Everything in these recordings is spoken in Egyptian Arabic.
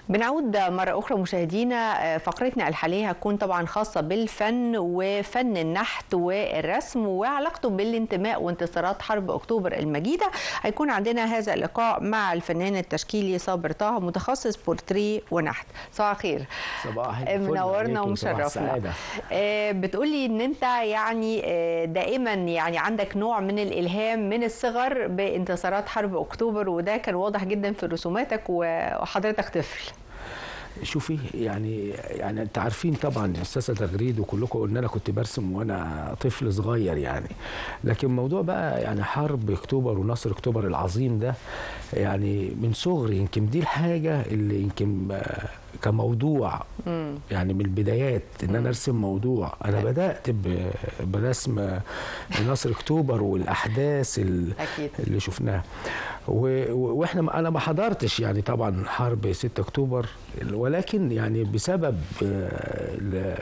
بنعود مرة أخرى مشاهدينا فقرتنا الحالية هتكون طبعا خاصة بالفن وفن النحت والرسم وعلاقته بالانتماء وانتصارات حرب أكتوبر المجيدة هيكون عندنا هذا اللقاء مع الفنان التشكيلي صابر طه متخصص بورتريه ونحت صباح الخير صباح الفل منورنا عليكم، صباح ومشرفنا السعادة. آه، بتقولي ان انت يعني آه، دائما يعني عندك نوع من الالهام من الصغر بانتصارات حرب اكتوبر وده كان واضح جدا في رسوماتك وحضرتك طفل شوفي يعني يعني انت عارفين طبعا يا استاذه تغريد وكلكم ان انا كنت برسم وانا طفل صغير يعني لكن موضوع بقى يعني حرب اكتوبر ونصر اكتوبر العظيم ده يعني من صغري يمكن دي الحاجه اللي يمكن آه، كموضوع يعني من البدايات ان انا ارسم موضوع انا بدات ب- برسم نصر اكتوبر والاحداث ال- أكيد. اللي شفناها و- و- واحنا ما- انا ما حضرتش يعني طبعا حرب 6 اكتوبر ولكن يعني بسبب آه، ال-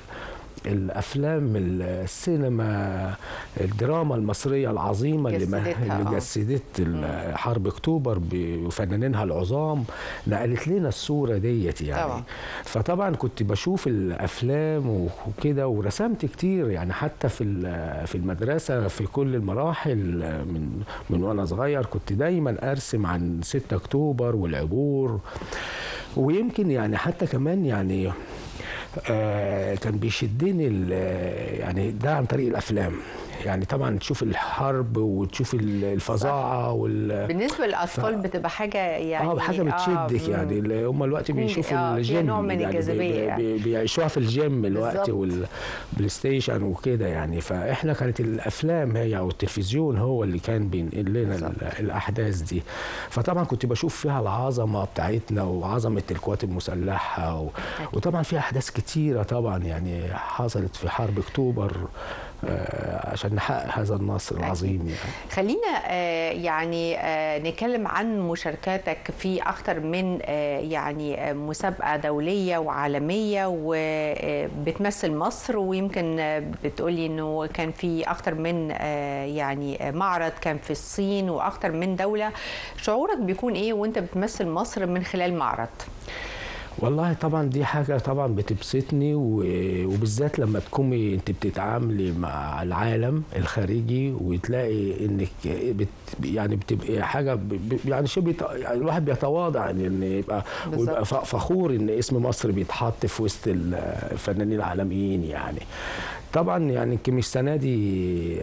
الافلام السينما الدراما المصريه العظيمه اللي ما- جسدتها، اللي آه. جسدت ال- حرب اكتوبر بفنانينها العظام نقلت لنا الصوره ديت يعني طبعا. فطبعا كنت بشوف الافلام وكده ورسمت كتير يعني حتى في ال- في المدرسه في كل المراحل من من وانا صغير كنت دايما ارسم عن 6 اكتوبر والعبور ويمكن يعني حتى كمان يعني آه كان بيشدني ال- يعني ده عن طريق الافلام يعني طبعا تشوف الحرب وتشوف ال- الفظاعه وال بالنسبه للاطفال بتبقى حاجه يعني اه حاجه بتشدك مم. يعني اللي هم الوقت مم، بيشوفوا آه، فيها الجيم نوع من يعني الجاذبية بي- يعني. بي- بيعيشوها في الجيم الوقت بالظبط. والبلاي ستيشن وكده يعني فاحنا كانت الافلام هي او التلفزيون هو اللي كان بينقل لنا بالظبط. ال- الاحداث دي فطبعا كنت بشوف فيها العظمه بتاعتنا وعظمه القوات المسلحه و... وطبعا في احداث كتيره طبعا يعني حصلت في حرب اكتوبر آه، عشان نحقق هذا النصر العظيم يعني خلينا آه، يعني آه، نتكلم عن مشاركاتك في اكتر من آه، يعني آه، مسابقه دوليه وعالميه وبتمثل مصر ويمكن آه، بتقولي انه كان في اكتر من آه، يعني آه، معرض كان في الصين واكتر من دوله شعورك بيكون ايه وانت بتمثل مصر من خلال معرض والله طبعا دي حاجة طبعا بتبسطني و- وبالذات لما تكوني انت بتتعاملي مع العالم الخارجي وتلاقي انك بت يعني بتبقى حاجة ب- ب- يعني شيء بيت يعني الواحد بيتواضع ان إن يبقى بالظبط. ويبقى ف- فخور ان اسم مصر بيتحط في وسط ال- الفنانين العالميين يعني طبعا يعني يمكن السنه دي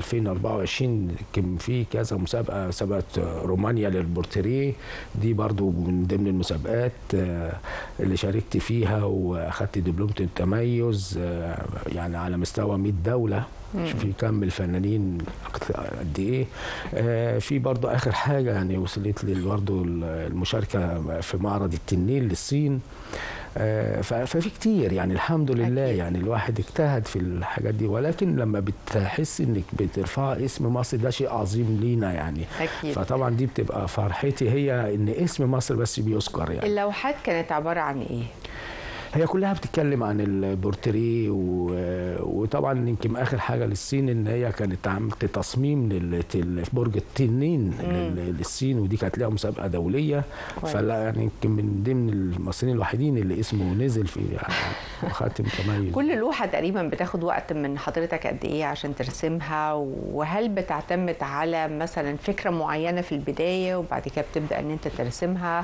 2024 يمكن في كذا مسابقه مسابقه رومانيا للبورتريه دي برضو من ضمن المسابقات آه، اللي شاركت فيها واخدت دبلومه التميز آه، يعني على مستوى 100 دوله شوفي كم الفنانين أكتر- قد ايه آه، في برضو اخر حاجه يعني وصلت لي برضو المشاركه في معرض التنين للصين آه، ف- ففي كتير يعني الحمد لله أكيد. يعني الواحد اجتهد في الحاجات دي ولكن لما بتحس انك بترفع اسم مصر ده شيء عظيم لينا يعني أكيد. فطبعا دي بتبقى فرحتي هي ان اسم مصر بس بيذكر يعني اللوحات كانت عباره عن ايه هي كلها بتتكلم عن البورتريه و... وطبعا يمكن اخر حاجه للصين ان هي كانت عملت تصميم لل... لل- برج التنين لل... للصين ودي كانت لها مسابقه دوليه كويس. فلا يعني يمكن من ضمن المصريين الوحيدين اللي اسمه نزل في يعني خاتم تميز كل لوحة تقريبا بتاخد وقت من حضرتك قد ايه عشان ترسمها وهل بتعتمد على مثلا فكرة معينة في البداية وبعد كده بتبدأ ان انت ترسمها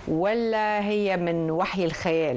ولا هي من وحي الخيال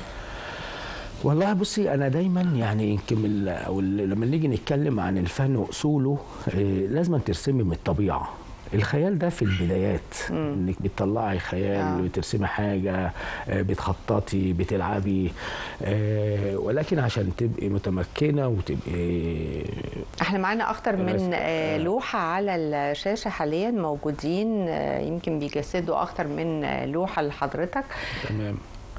والله بصي انا دايما يعني يمكن من ال- أو ال- لما نيجي نتكلم عن الفن واصوله إيه، لازم ترسمي من الطبيعه الخيال ده في البدايات انك بتطلعي خيال آه. بترسمي حاجه آه، بتخططي بتلعبي آه، ولكن عشان تبقي متمكنه وتبقي احنا معانا اكتر من رسم. آه، لوحة على الشاشة حاليا موجودين آه، يمكن بيجسدوا اكتر من آه، لوحة لحضرتك تمام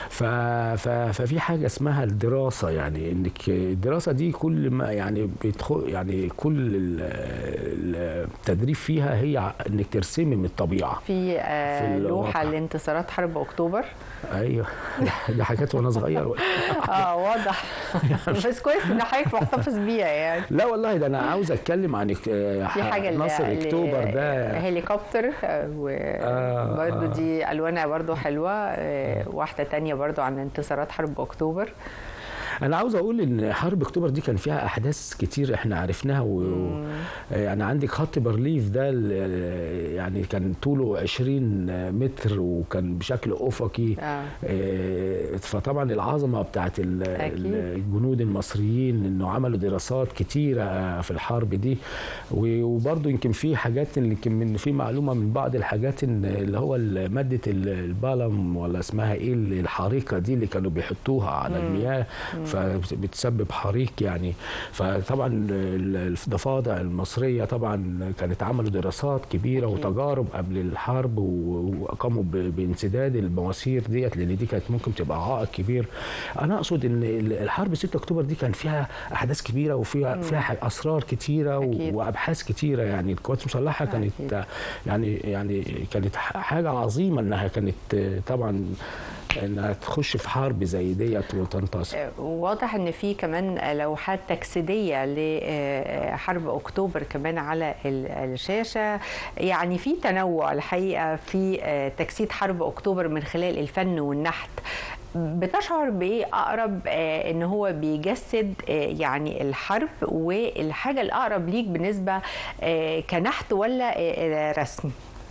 ف... ف... ففي حاجه اسمها الدراسه يعني انك الدراسه دي كل ما يعني بيدخل يعني كل ال- ال- التدريب فيها هي ع- انك ترسمي من الطبيعه في آه، في الواقع. لوحه لانتصارات حرب اكتوبر ايوه ده حاجات وانا صغير اه واضح بس كويس ان حضرتك محتفظ بيها يعني لا والله ده انا عاوز اتكلم عن اك- في حاجه اللي- نصر اللي- اكتوبر ده هليكوبتر آه، وبرده آه. دي الوانها برده حلوه آه، واحده تانية برده عن انتصارات حرب اكتوبر انا عاوز اقول ان حرب اكتوبر دي كان فيها احداث كتير احنا عرفناها و... يعني عندك خط بارليف ده ال- يعني كان طوله 20 متر وكان بشكل افقي آه. آه، فطبعا العظمه بتاعت ال- أكيد. الجنود المصريين انه عملوا دراسات كتيره في الحرب دي و- وبرضه يمكن في حاجات اللي يمكن من في معلومه من بعض الحاجات إن اللي هو ال- ماده ال- البالم ولا اسمها ايه اللي الحريقه دي اللي كانوا بيحطوها على المياه فبتسبب حريق يعني فطبعا ال- الضفادع المصريه طبعا كانت عملوا دراسات كبيره أكيد. وتجارب قبل الحرب و- وقاموا ب- بانسداد المواسير ديت لان دي كانت ممكن تبقى عائق كبير انا اقصد ان ال- الحرب 6 اكتوبر دي كان فيها احداث كبيره وفيها فيها ح- اسرار كتيره و- أكيد. وابحاث كتيره يعني القوات المسلحه كانت أكيد. يعني يعني كانت ح- حاجه عظيمه انها كانت طبعا انها تخش في حرب زي ديت وتنتصر آه، واضح ان في كمان لوحات تجسيديه لحرب اكتوبر كمان على ال- الشاشه يعني في تنوع الحقيقه في آه، تجسيد حرب اكتوبر من خلال الفن والنحت بتشعر بايه اقرب آه، ان هو بيجسد آه، يعني الحرب والحاجه الاقرب ليك بالنسبه آه، كنحت ولا آه، رسم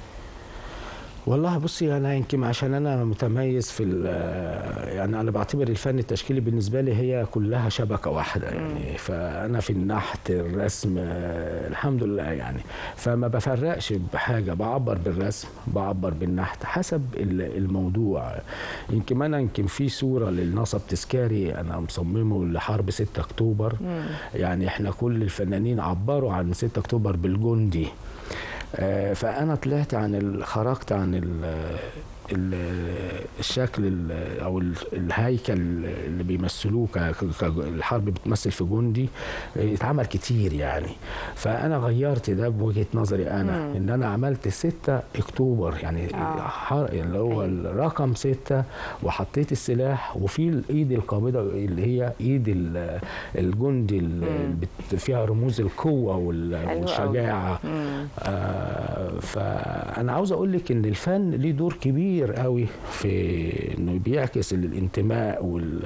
والله بصي انا يمكن عشان انا متميز في ال- يعني انا بعتبر الفن التشكيلي بالنسبه لي هي كلها شبكه واحده يعني فانا في النحت الرسم آه، الحمد لله يعني فما بفرقش بحاجه بعبر بالرسم بعبر بالنحت حسب ال- الموضوع يمكن انا يمكن في صوره للنصب تذكاري انا مصممه لحرب 6 اكتوبر يعني احنا كل الفنانين عبروا عن 6 اكتوبر بالجندي آه، فانا طلعت عن ال- خرجت عن ال ال الشكل ال- او ال- الهيكل اللي بيمثلوه ك- ك- الحرب بتمثل في جندي آه، اتعمل كتير يعني فانا غيرت ده بوجهه نظري انا ان انا عملت 6 اكتوبر يعني آه. حر- اللي هو أيوة. الرقم ستة وحطيت السلاح وفي الايد القابضه اللي هي ايد ال- الجندي اللي بت- فيها رموز القوه وال- حلو أوي. والشجاعه مم. آه فانا عاوز اقول لك ان الفن ليه دور كبير قوي في انه بيعكس الانتماء وال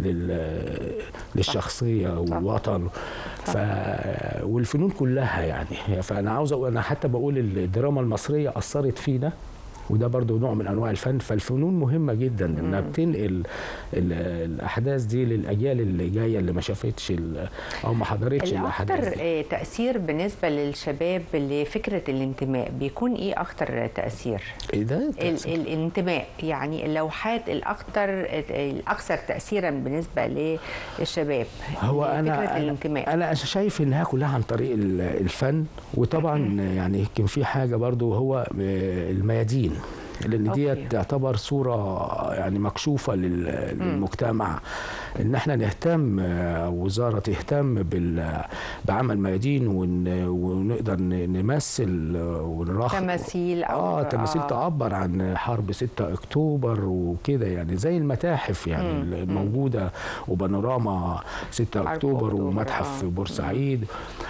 لل للشخصيه والوطن ف والفنون كلها يعني فانا عاوز اقول انا حتى بقول الدراما المصريه اثرت فينا وده برضو نوع من انواع الفن فالفنون مهمه جدا انها بتنقل ال- الاحداث دي للاجيال اللي جايه اللي ما شافتش ال- او ما حضرتش الاحداث الاكثر دي آه، تاثير بالنسبه للشباب لفكره الانتماء بيكون ايه اكثر تاثير ايه ده ال- الانتماء يعني اللوحات الاكثر الاكثر تاثيرا بالنسبه للشباب هو انا فكره أنا- الانتماء انا شايف انها كلها عن طريق ال- الفن وطبعا يعني كان في حاجه برضو هو الميادين لان أوكي. دي تعتبر صوره يعني مكشوفه لل- للمجتمع ان احنا نهتم آه، وزاره تهتم بال- بعمل ميادين ون- ونقدر ن- نمثل آه، ونرخ تماثيل أو- اه تماثيل آه. تعبر عن حرب 6 اكتوبر وكده يعني زي المتاحف يعني الموجوده وبانوراما 6 حرب اكتوبر أكتوبر، ومتحف آه. في بورسعيد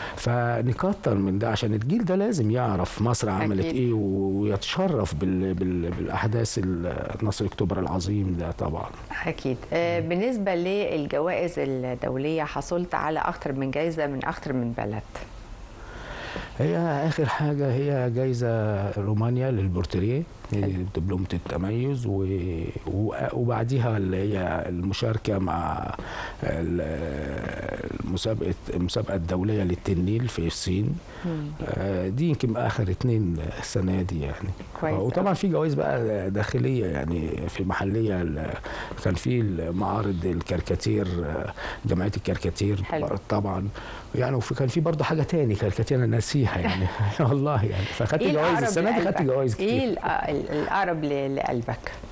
فنكتر من ده عشان الجيل ده لازم يعرف مصر عملت أكيد. ايه ويتشرف بال بال بالاحداث ال- نصر اكتوبر العظيم ده طبعا اكيد آه، بالنسبه للجوائز الدوليه حصلت على اكثر من جائزه من اكثر من بلد هي اخر حاجه هي جايزه رومانيا للبورتريه هي دبلومه التميز و... و... وبعديها اللي هي المشاركه مع ال- المسابقه المسابقه الدوليه للتنيل في الصين آه، دي يمكن اخر اتنين السنه دي يعني كويس آه، وطبعا في جوائز بقى داخليه يعني في محليه ال- كان في معارض الكاريكاتير آه، جمعيه الكاريكاتير حلو. طبعا يعني وفي كان في برضه حاجه تاني كاريكاتير انا ناسيها يعني والله يعني فاخدت ايه جوائز الأقرب السنه دي خدت لقلبك؟ جوائز ايه كتير الأ- ال- الاقرب ل- لقلبك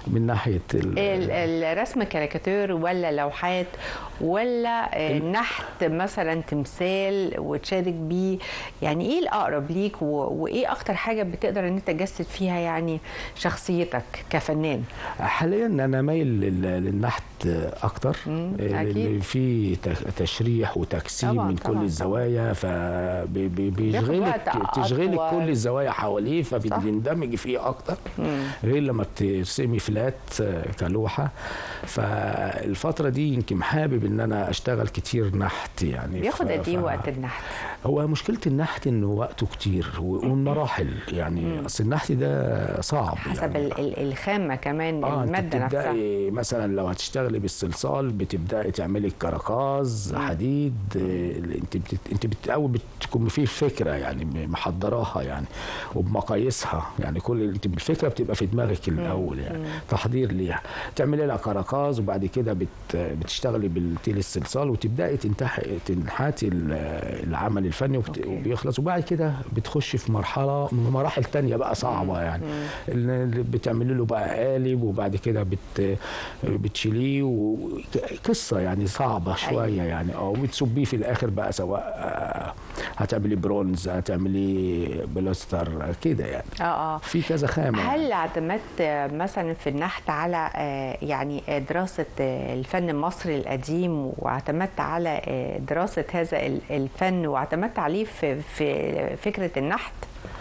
من ناحيه ال- ال- الرسم كاريكاتير ولا لوحات ولا آه، نحت مثلا تمثال وتشارك بيه يعني ايه الاقرب ليك و- وايه اكتر حاجه بتقدر ان انت تجسد فيها يعني شخصيتك كفنان حاليا انا مايل لل- للنحت اكتر مم، آه، أكيد. لأن في ت- تشريح وتجسيم طبعاً، من طبعاً، كل الزوايا فبيشغلك وقت تشغلك أطول. كل الزوايا حواليه فبتندمج فيه اكتر غير لما بترسمي فلات آه، كلوحه فالفتره دي يمكن حابب ان انا اشتغل كتير نحت يعني بياخد ف- قد ايه ف- وقت النحت هو مشكله النحت انه وقته كتير والمراحل يعني اصل النحت ده صعب حسب يعني ال- ال- الخامه كمان اه انت الماده نفسها بتبداي مثلا لو هتشتغلي بالصلصال بتبداي تعملي كراكاز حديد آه، انت بت... انت بتقوي بتكون في فكره يعني محضراها يعني وبمقاييسها يعني كل انت الفكره بتبقى في دماغك الاول يعني تحضير ليها تعملي لها كراكاز وبعد كده بت... بتشتغلي بالتيل الصلصال وتبداي تنتح... تنحتي ال- العمل الفني وبت... أوكي. وبيخلص وبعد كده بتخش في مرحله مراحل تانية بقى صعبه يعني اللي بتعملي له بقى قالب وبعد كده بت بتشيليه وقصه يعني صعبه شويه يعني اه وبتصبيه في الاخر بقى سواء آه، هتعملي برونز هتعملي بلاستر كده يعني اه اه في كذا خامه هل اعتمدت آه، مثلا في النحت على آه، يعني آه، دراسة آه، الفن المصري القديم واعتمدت على آه، دراسة هذا ال- الفن واعتمدت عليه في في فكرة النحت؟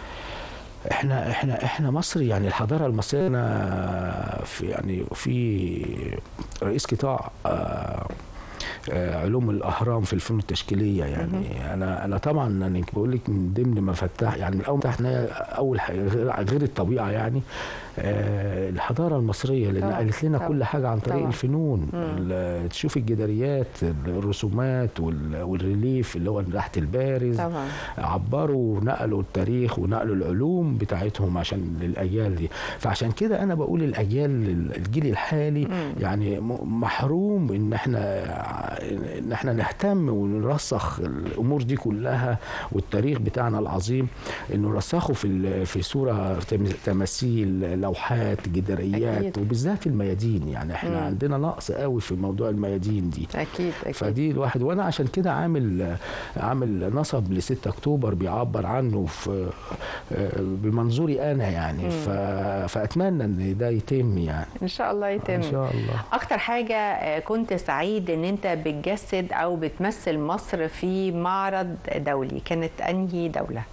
احنا احنا احنا مصر يعني الحضاره المصريه أنا في يعني في رئيس قطاع آه، آه، علوم الاهرام في الفنون التشكيليه يعني انا انا طبعا انا بقول لك من ضمن ما فتح يعني من اول ما فتحنا اول حاجه غير غير الطبيعه يعني آه، الحضاره المصريه لان طبعاً، قالت لنا طبعاً، كل حاجه عن طريق طبعاً. الفنون ال- تشوف الجداريات الرسومات وال- والريليف اللي هو تحت البارز طبعا عبروا ونقلوا التاريخ ونقلوا العلوم بتاعتهم عشان للاجيال دي فعشان كده انا بقول الاجيال الجيل الحالي يعني م- محروم ان احنا ان احنا نهتم ونرسخ الامور دي كلها والتاريخ بتاعنا العظيم انه نرسخه في ال- في صوره تم- تماثيل لوحات جداريات أكيد. وبالذات الميادين يعني احنا مم. عندنا نقص قوي في موضوع الميادين دي اكيد اكيد فدي الواحد وانا عشان كده عامل عامل نصب ل 6 اكتوبر بيعبر عنه في بمنظوري انا يعني ف فاتمنى ان ده يتم يعني ان شاء الله يتم ان شاء الله اكتر حاجة آه، كنت سعيد ان انت بتجسد او بتمثل مصر في معرض دولي كانت انهي دولة؟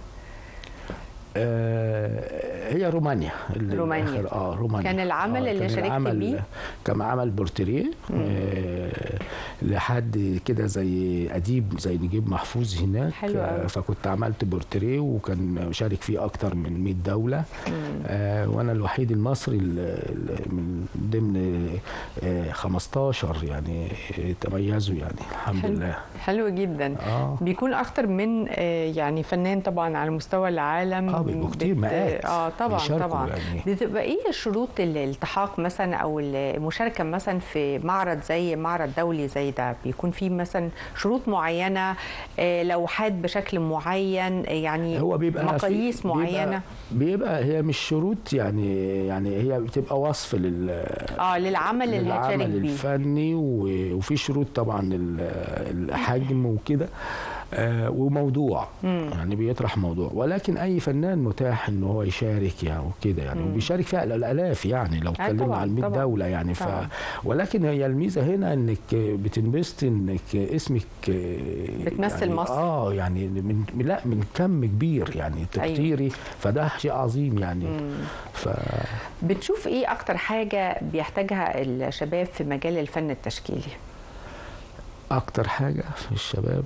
آه، هي رومانيا اللي رومانيا. الآخر- اه رومانيا كان العمل اللي كان شاركت العمل- بيه؟ كان عمل بورتريه آه لحد كده زي اديب زي نجيب محفوظ هناك حلو أوي. آه فكنت عملت بورتريه وكان شارك فيه اكتر من 100 دوله آه وانا الوحيد المصري ال- ال- من ضمن آه 15 يعني تميزوا يعني الحمد حلو. لله حلو جدا اه بيكون اكتر من آه، يعني فنان طبعا على مستوى العالم اه بيبقوا كتير بت- مئات اه طبعا بيشاركوا طبعا يعني. بتبقى ايه شروط الالتحاق مثلا او المشاركه مثلا في معرض زي معرض دولي زي ده بيكون فيه مثلا شروط معينه آه، لوحات بشكل معين آه، يعني هو بيبقى في- مقاييس بيبقى- معينه بيبقى هي مش شروط يعني يعني هي بتبقى وصف لل اه للعمل اللي هتشارك للعمل بيه الفني و- وفي شروط طبعا ال- الحجم وكده آه، وموضوع يعني بيطرح موضوع ولكن اي فنان متاح ان هو يشارك يعني وكده يعني وبيشارك فيها الالاف يعني لو آه، اتكلمنا طبعاً، عن 100 طبعاً، دوله يعني ف طبعاً. ولكن هي الميزه هنا انك بتنبسط انك اسمك بتمثل يعني مصر. اه يعني من من- لا من كم كبير يعني تقديري فده شيء عظيم يعني ف بتشوف ايه اكتر حاجه بيحتاجها الشباب في مجال الفن التشكيلي اكتر حاجه في الشباب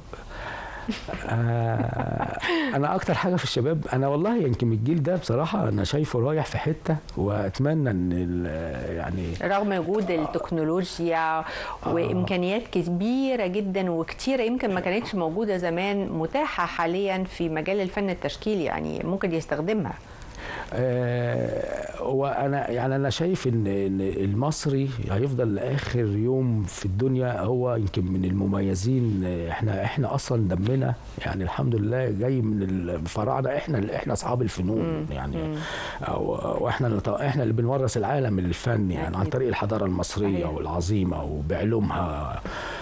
آه انا اكتر حاجه في الشباب انا والله يمكن الجيل ده بصراحه انا شايفه رايح في حته واتمنى ان ال- يعني رغم وجود التكنولوجيا وامكانيات كبيره جدا وكتيره يمكن ما كانتش موجوده زمان متاحه حاليا في مجال الفن التشكيلي يعني ممكن يستخدمها آه، وانا يعني انا شايف ان إن المصري هيفضل لاخر يوم في الدنيا هو يمكن من المميزين احنا احنا اصلا دمنا يعني الحمد لله جاي من الفراعنه احنا احنا اصحاب الفنون يعني أو- واحنا اللي ط- احنا اللي بنورث العالم الفن يعني عن أكيد. طريق الحضاره المصريه صحيح. والعظيمه وبعلومها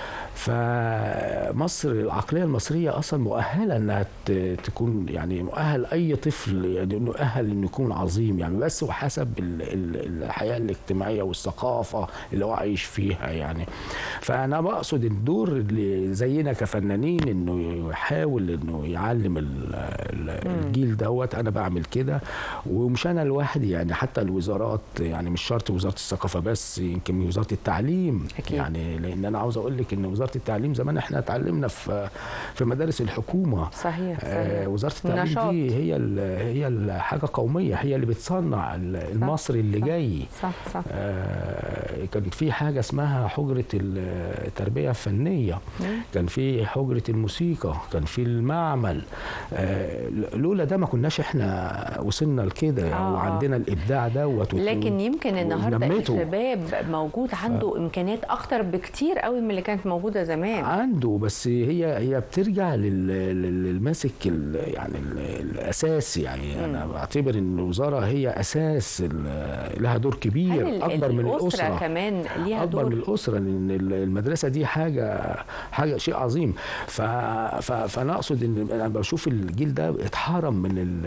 فمصر العقليه المصريه اصلا مؤهله انها ت- تكون يعني مؤهل اي طفل يعني انه يؤهل انه يكون عظيم يعني بس وحسب ال- ال- الحياه الاجتماعيه والثقافه اللي هو عايش فيها يعني فانا بقصد الدور اللي زينا كفنانين انه يحاول انه يعلم ال- ال- الجيل دوت انا بعمل كده ومش انا لوحدي يعني حتى الوزارات يعني مش شرط وزاره الثقافه بس يمكن وزاره التعليم أكيد. يعني لان انا عاوز اقول لك ان وزاره التعليم زمان احنا اتعلمنا في في مدارس الحكومه صحيح آه، صحيح وزاره التعليم نشاط. دي هي ال- هي الحاجه قوميه هي اللي بتصنع ال- المصري اللي صح. جاي صح صح آه، كان في حاجه اسمها حجره التربيه الفنيه كان في حجره الموسيقى كان في المعمل آه، لولا ده ما كناش احنا وصلنا لكده آه. وعندنا الابداع دوت وت- لكن يمكن النهارده ونميته. الشباب موجود عنده امكانيات اكتر بكتير قوي من اللي كانت موجوده زمان عنده بس هي هي بترجع لل- لل- للماسك ال- يعني ال- الاساس يعني انا بعتبر ان الوزاره هي اساس ال- لها دور هل كبير ال- اكبر من الاسره الاسره كمان ليها اكبر من دور الاسره لان ال- المدرسه دي حاجه حاجه شيء عظيم ف ف فانا اقصد ان انا بشوف الجيل ده اتحرم من ال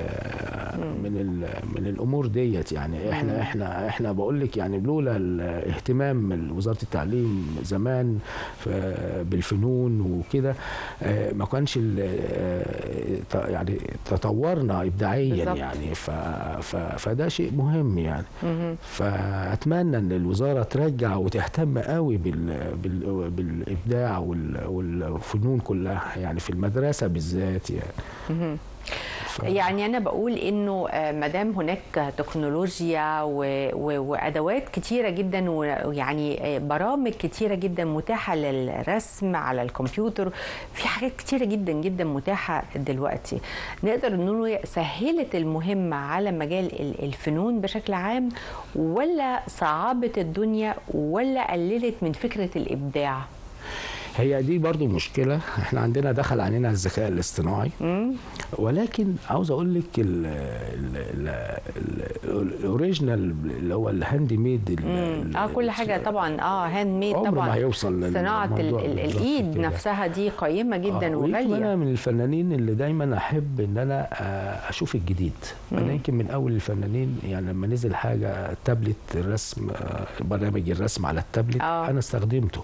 من ال من الامور ديت يعني احنا احنا احنا بقول لك يعني لولا الاهتمام وزاره التعليم زمان ف- بالفنون وكده آه، ما كانش ال- آه، ت- يعني تطورنا ابداعيا بالظبط. يعني ف ف فده شيء مهم يعني فاتمنى ان الوزاره ترجع وتهتم قوي بال بال بالابداع وال- والفنون كلها يعني في المدرسه بالذات يعني ف- يعني انا بقول انه ما دام هناك تكنولوجيا و- و- وادوات كتيره جدا ويعني برامج كتيره جدا متاحه للرسم على الكمبيوتر في حاجات كتيره جدا جدا متاحه دلوقتي نقدر نقول سهلت المهمه على مجال ال- الفنون بشكل عام ولا صعبت الدنيا ولا قللت من فكره الابداع هي دي برضو مشكلة احنا عندنا دخل علينا الذكاء الاصطناعي ولكن عاوز اقول لك ال- ال- ال- ال- الاوريجينال اللي هو الهاند ميد ال- ال- اه كل حاجه طبعا اه هاند ميد عمره طبعا ما هيوصل صناعه ال- للموضوع ال- بالظبط الايد كده. نفسها دي قيمه جدا آه، ويمكن انا وغاليه من الفنانين اللي دايما احب ان انا آه، اشوف الجديد انا يمكن من اول الفنانين يعني لما نزل حاجه تابلت الرسم آه، برنامج الرسم على التابلت آه. انا استخدمته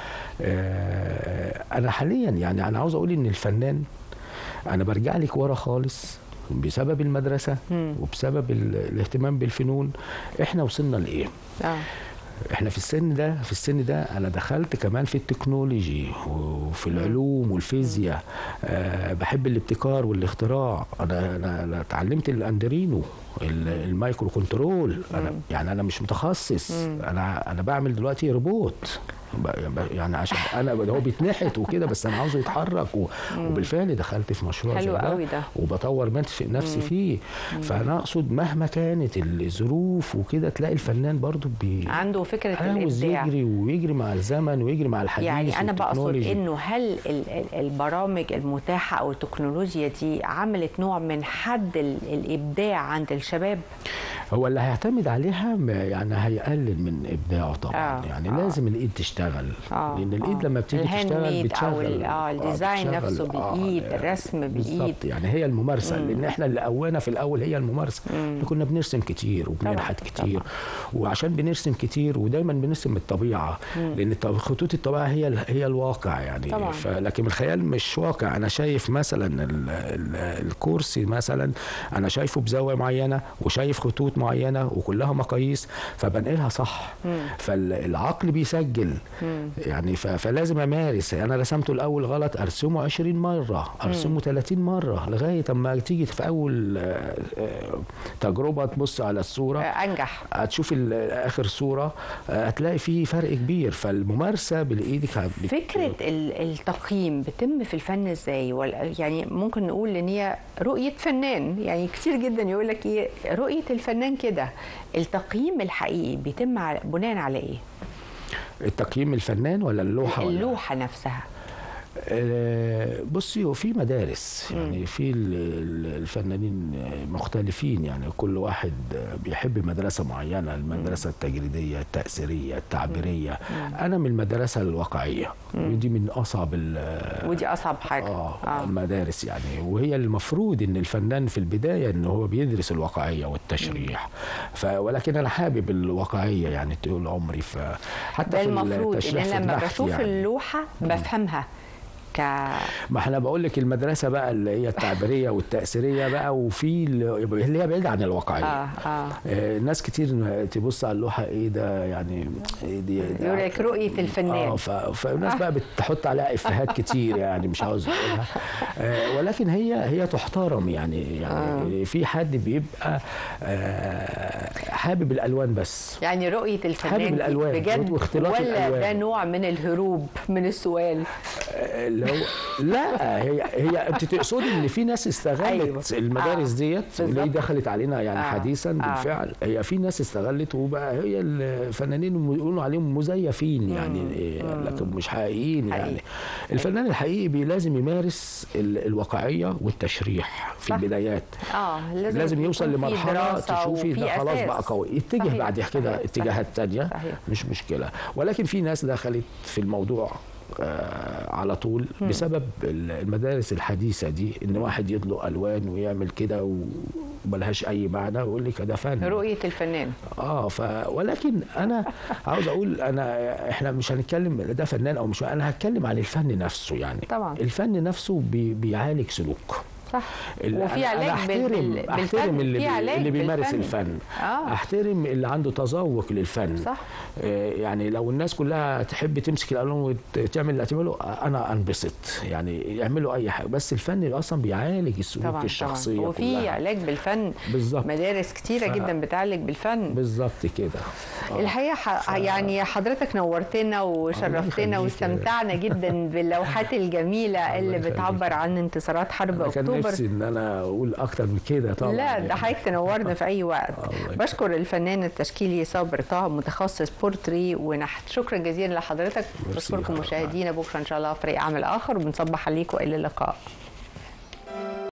آه، انا حاليا يعني انا عاوز اقول ان الفنان انا برجع لك ورا خالص بسبب المدرسه وبسبب ال- الاهتمام بالفنون احنا وصلنا لايه اه احنا في السن ده في السن ده انا دخلت كمان في التكنولوجي وفي العلوم والفيزياء أه بحب الابتكار والاختراع انا انا, أنا اتعلمت الاندرينو ال- المايكرو كنترول انا يعني انا مش متخصص انا انا بعمل دلوقتي روبوت ب- ب- يعني عشان انا هو بيتنحت وكده بس انا عاوزه يتحرك و- وبالفعل دخلت في مشروع حلو زي قوي ده. وبطور نفسي نفسي فيه فانا اقصد مهما كانت الظروف وكده تلاقي الفنان برضو بي عنده فكره عاوز الابداع يجري ويجري مع الزمن ويجري مع الحديث يعني انا بقصد والتكنولوجي. انه هل ال- ال- البرامج المتاحه او التكنولوجيا دي عملت نوع من حد ال- الابداع عند الشباب هو اللي هيعتمد عليها م- يعني هيقلل من ابداعه طبعا آه، آه يعني آه. آه لازم الايد تشتغل آه، لان الايد آه. لما بتيجي الهاند تشتغل ميد بتشغل أو ال- آه، الديزاين بتشغل، نفسه بالإيد، الرسم بالإيد. بالظبط يعني هي الممارسه لان احنا اللي قوانا في الاول هي الممارسه احنا كنا بنرسم كتير وبننحت طبعاً، كتير وعشان بنرسم كتير ودايما بنرسم الطبيعه لان الط- خطوط الطبيعه هي ال- هي الواقع يعني طبعاً. ف لكن الخيال مش واقع انا شايف مثلا ال ال الكرسي مثلا انا شايفه بزاويه معينه وشايف خطوط معينه وكلها مقاييس فبنقلها صح فالعقل بيسجل يعني ف- فلازم امارس انا رسمته الاول غلط ارسمه 20 مره ارسمه 30 مره لغايه اما تيجي في اول آه، آه، تجربه تبص على الصوره آه، انجح هتشوف ال- اخر صوره آه، هتلاقي فيه فرق كبير فالممارسه بالايدك هت- بت- فكرة ال- التقييم بتم في الفن ازاي ولا يعني ممكن نقول ان هي رؤية فنان يعني كتير جدا يقول لك ايه رؤية الفنان كده التقييم الحقيقي بيتم على- بناء على ايه؟ التقييم الفنان ولا اللوحه ولا اللوحة نفسها آه، بصي هو في مدارس يعني في ال- ال- الفنانين مختلفين يعني كل واحد بيحب مدرسة معينة المدرسة التجريدية التأثيرية التعبيرية أنا من المدرسة الواقعية ودي من أصعب ال- ودي اصعب حاجة آه, آه. المدارس يعني وهي المفروض ان الفنان في البدايه ان هو بيدرس الواقعيه والتشريح ف ولكن انا حابب الواقعيه يعني طول عمري ف حتى ده في المفروض التشريح ان في لما البحث بشوف يعني. اللوحة بفهمها ك ما احنا بقول لك المدرسه بقى اللي هي التعبيريه والتاثيريه بقى وفي ال- اللي هي بعيده عن الواقعيه اه اه آه، ناس كتير تبص على اللوحه ايه ده يعني إيه دي ده- يقول لك رؤية الفنان اه ف... فالناس بقى بتحط عليها افيهات كتير يعني مش عاوز اقولها آه ولكن هي هي تحترم يعني يعني آه. في حد بيبقى آه حابب الالوان بس يعني رؤية الفنان حابب دي الألوان بجد واختلاط ولا الألوان. ده نوع من الهروب من السؤال آه، لو لا هي هي انت تقصدي ان في ناس استغلت أيوة. أيوة. المدارس آه، ديت بالظبط. اللي دخلت علينا يعني آه، آه. حديثا آه. بالفعل هي في ناس استغلت وبقى هي الفنانين يقولوا عليهم مزيفين يعني إيه، لكن مش حقيقيين حقيقي. يعني الفنان الحقيقي بي لازم يمارس ال- الواقعيه والتشريح في صح. البدايات اه لازم, لازم يوصل يكون في لمرحله دراسة تشوفي وفي ده خلاص أساس. بقى قوي يتجه صحيح، بعد كده صحيح، اتجاهات صحيح، تانية صحيح. مش مشكله ولكن في ناس دخلت في الموضوع آه على طول بسبب ال- المدارس الحديثه دي ان واحد يطلق الوان ويعمل كده وملهاش اي معنى ويقول لك ده فن رؤية الفنان اه ف ولكن انا عاوز اقول انا احنا مش هنتكلم ده فنان او مش انا هتكلم عن الفن نفسه يعني طبعا. الفن نفسه بي بيعالج سلوك صح ال- وفي أنا- علاج أنا بال- احترم بال- احترم بالفن. اللي, في بي علاج اللي بيمارس بالفن. الفن آه. احترم اللي عنده تذوق للفن صح. آه، يعني لو الناس كلها تحب تمسك الالوان وتعمل اللي تعمله انا انبسط يعني يعملوا اي حاجه بس الفن اصلا بيعالج السلوك طبعا الشخصيه طبعا وفي كلها علاج بالفن بالظبط مدارس كتيرة ف- جدا بتعالج بالفن بالظبط كده آه. الحقيقه ح... يعني حضرتك نورتنا وشرفتنا يخليك. واستمتعنا جدا باللوحات الجميله اللي يخليك. بتعبر عن انتصارات حرب أنا كان اكتوبر نفسي ان انا اقول اكتر من كده طبعا لا ده يعني. حضرتك تنورنا في اي وقت الله يخليك. بشكر الفنان التشكيلي صابر طه متخصص بورتري ونحت شكرا جزيلا لحضرتك ميرسي بشكركم حضرتك. مشاهدينا بكره ان شاء الله فريق عمل اخر وبنصبح عليكم الى اللقاء